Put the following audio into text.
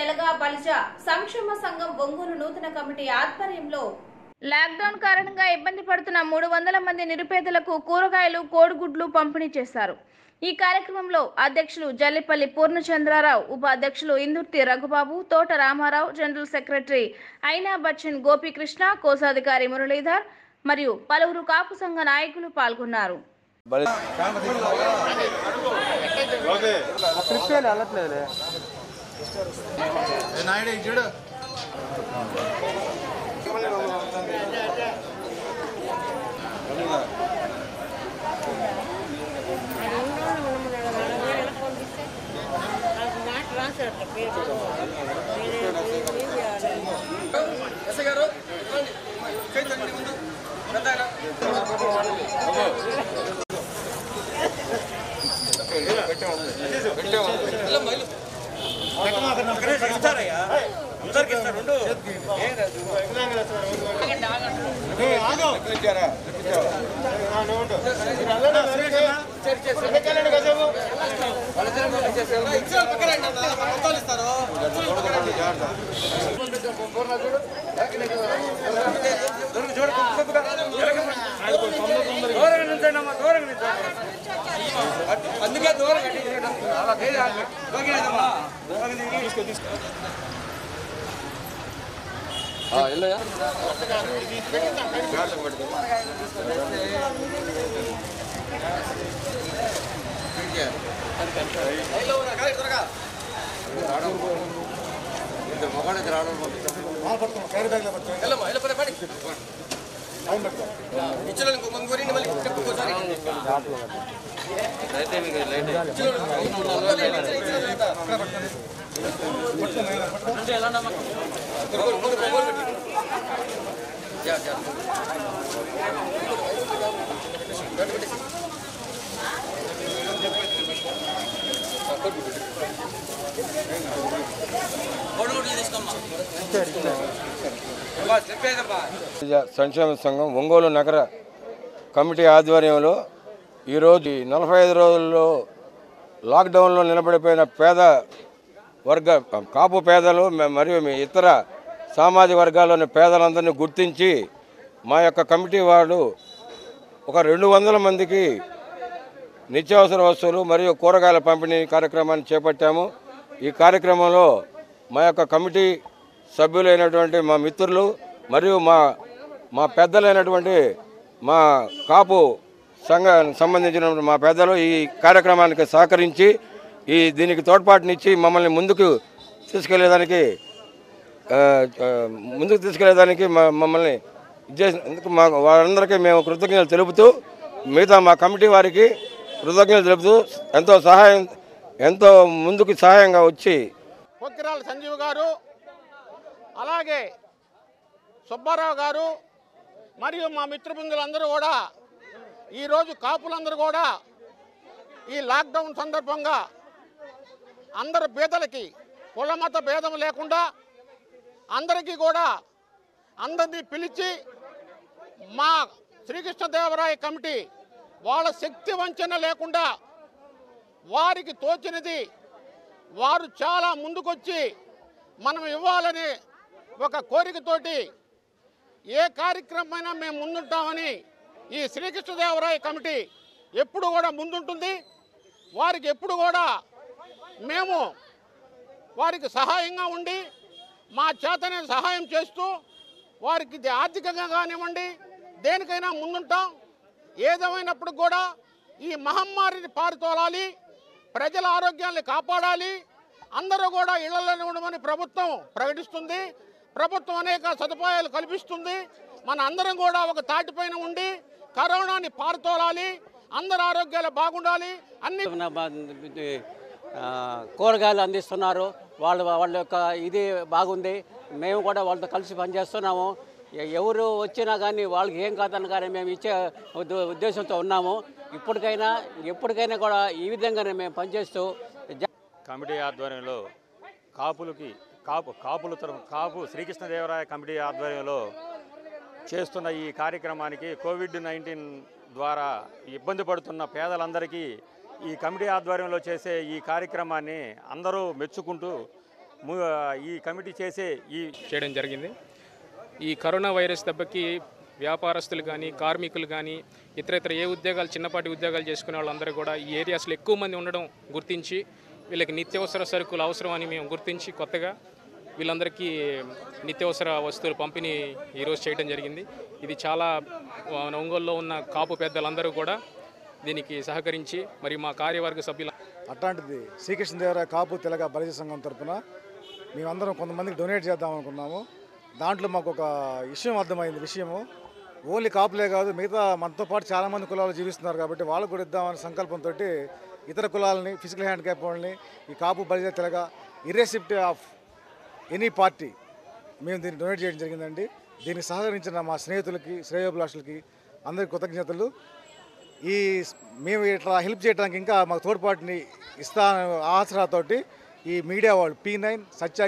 తెలగ బలిజ సంక్షేమ సంఘం ఒంగోలు నూతన కమిటీ ఆధ్వర్యంలో లాక్డౌన్ కారణంగా ఇబ్బంది పడుతున్న మూడు వందల మంది నిరుపేదలకు కూరగాయలు కోడిగుడ్లు పంపిణీ చేశారు ఈ కార్యక్రమంలో అధ్యక్షులు జల్లిపల్లి పూర్ణచంద్రారావు ఉపాధ్యక్షులు ఇందుర్తి రఘుబాబు తోట రామారావు జనరల్ సెక్రటరీ అయినా బచ్చన్ గోపీకృష్ణ కోశాధికారి మురళీధర్ మరియు పలువురు కాపు సంఘ నాయకులు పాల్గొన్నారు అందుకే దూరం కట్టించడం సంక్షేమ సంఘం ఒంగోలు నగర కమిటీ ఆధ్వర్యంలో ఈరోజు ఈ నలభై ఐదు రోజుల్లో లాక్డౌన్లో నిలబడిపోయిన పేద వర్గ కాపు పేదలు మ- మరియు మీ ఇతర సామాజిక వర్గాల్లోని పేదలందరినీ గుర్తించి మా యొక్క కమిటీ వాళ్ళు ఒక రెండు వందల మందికి నిత్యావసర వస్తువులు మరియు కూరగాయల పంపిణీ కార్యక్రమాన్ని చేపట్టాము ఈ కార్యక్రమంలో మా యొక్క కమిటీ సభ్యులైనటువంటి మా మిత్రులు మరియు మా మా పెద్దలైనటువంటి మా కాపు సంఘ సంబంధించిన మా పెద్దలు ఈ కార్యక్రమానికి సహకరించి ఈ దీనికి తోడ్పాటునిచ్చి మమ్మల్ని ముందుకు తీసుకెళ్లేదానికి ఆ, ఆ, ముందుకు తీసుకెళ్లేదానికి మా- మమ్మల్ని చేసినందుకు మా వారందరికీ మేము కృతజ్ఞతలు తెలుపుతూ మిగతా మా కమిటీ వారికి కృతజ్ఞతలు తెలుపుతూ ఎంతో సహాయం ఎంతో ముందుకు సహాయంగా వచ్చి పొక్కిరాల సంజీవ్ గారు అలాగే సుబ్బారావు గారు మరియు మా మిత్రబృందులందరూ కూడా ఈరోజు కాపులందరూ కూడా ఈ లాక్డౌన్ సందర్భంగా అందరు పేదలకి కులమత భేదం లేకుండా అందరికీ కూడా అందరినీ పిలిచి మా శ్రీకృష్ణదేవరాయ కమిటీ వాళ్ళ శక్తి వంచన లేకుండా వారికి తోచినది వారు చాలా ముందుకొచ్చి మనం ఇవ్వాలని ఒక కోరికతోటి ఏ కార్యక్రమమైనా మేము ముందుంటామని ఈ శ్రీకృష్ణదేవరాయ కమిటీ ఎప్పుడు కూడా ముందుంటుంది వారికి ఎప్పుడు కూడా మేము వారికి సహాయంగా ఉండి మా చేతనే సహాయం చేస్తూ వారికి ఇది ఆర్థికంగా కానివ్వండి దేనికైనా ముందుంటాం ఏదేమైనప్పుడు కూడా ఈ మహమ్మారిని పారుతోలాలి ప్రజల ఆరోగ్యాన్ని కాపాడాలి అందరూ కూడా ఇళ్లలోనే ఉండమని ప్రభుత్వం ప్రకటిస్తుంది ప్రభుత్వం అనేక సదుపాయాలు కల్పిస్తుంది మన అందరం కూడా ఒక తాటిపైన ఉండి కరోనాని పారుతోలాలి అందరి ఆరోగ్యాలు బాగుండాలి అన్ని ఉన్న బ- ఇది, ఆ, కూరగాయలు అందిస్తున్నారు వాళ్ళ వాళ్ళ యొక్క ఇది బాగుంది మేము కూడా వాళ్ళతో కలిసి పనిచేస్తున్నాము ఎ- ఎవరు వచ్చినా కానీ వాళ్ళకి ఏం కాదని కానీ మేము ఇచ్చే ఉద్ద- ఉద్దేశంతో ఉన్నాము ఇప్పటికైనా ఎప్పటికైనా కూడా ఈ విధంగానే మేము పనిచేస్తూ జ- కమిటీ ఆధ్వర్యంలో కాపులకి కాపు కాపుల తరఫు కాపు శ్రీకృష్ణదేవరాయ కమిటీ ఆధ్వర్యంలో చేస్తున్న ఈ కార్యక్రమానికి కోవిడ్ నైన్టీన్ ద్వారా ఇబ్బంది పడుతున్న పేదలందరికీ ఈ కమిటీ ఆధ్వర్యంలో చేసే ఈ కార్యక్రమాన్ని అందరూ మెచ్చుకుంటూ ము- ఈ కమిటీ చేసే ఈ చేయడం జరిగింది ఈ కరోనా వైరస్ దెబ్బకి వ్యాపారస్తులు కానీ కార్మికులు కానీ ఇతర ఇతర ఏ ఉద్యోగాలు చిన్నపాటి ఉద్యోగాలు చేసుకునే వాళ్ళందరూ కూడా ఈ ఏరియాస్లో ఎక్కువ మంది ఉండడం గుర్తించి వీళ్ళకి నిత్యావసర సరుకులు అవసరం అని మేము గుర్తించి కొత్తగా వీళ్ళందరికీ నిత్యావసర వస్తువులు పంపిణీ ఈరోజు చేయడం జరిగింది ఇది చాలా ఆ, ఒంగోలులో ఉన్న కాపు పెద్దలందరూ కూడా దీనికి సహకరించి మరి మా కార్యవర్గ సభ్యుల అట్లాంటిది శ్రీకృష్ణదేవరాయ కాపు తెలగ బలిజ సంఘం తరపున మేమందరం కొంతమందికి డొనేట్ చేద్దాం అనుకున్నాము దాంట్లో మాకు ఒక విషయం అర్థమైంది విషయము ఓన్లీ కాపులే కాదు మిగతా మనతో పాటు చాలామంది కులాలు జీవిస్తున్నారు కాబట్టి వాళ్ళకు కూడా ఇద్దామనే సంకల్పంతో ఇతర కులాలని ఫిజికల్ హ్యాండిక్యాప్ వాళ్ళని ఈ Kapu Balija Telaga irrespective of any party మేము దీన్ని డొనేట్ చేయడం జరిగిందండి దీనికి సహకరించిన మా స్నేహితులకి శ్రేయోభిలాషులకి అందరికీ కృతజ్ఞతలు ఈ స్- మేము ఇట్లా హెల్ప్ చేయడానికి ఇంకా మాకు తోడ్పాటుని ఇస్తా ఆసరాతోటి ఈ మీడియా వాళ్ళు పీ నైన్ సత్య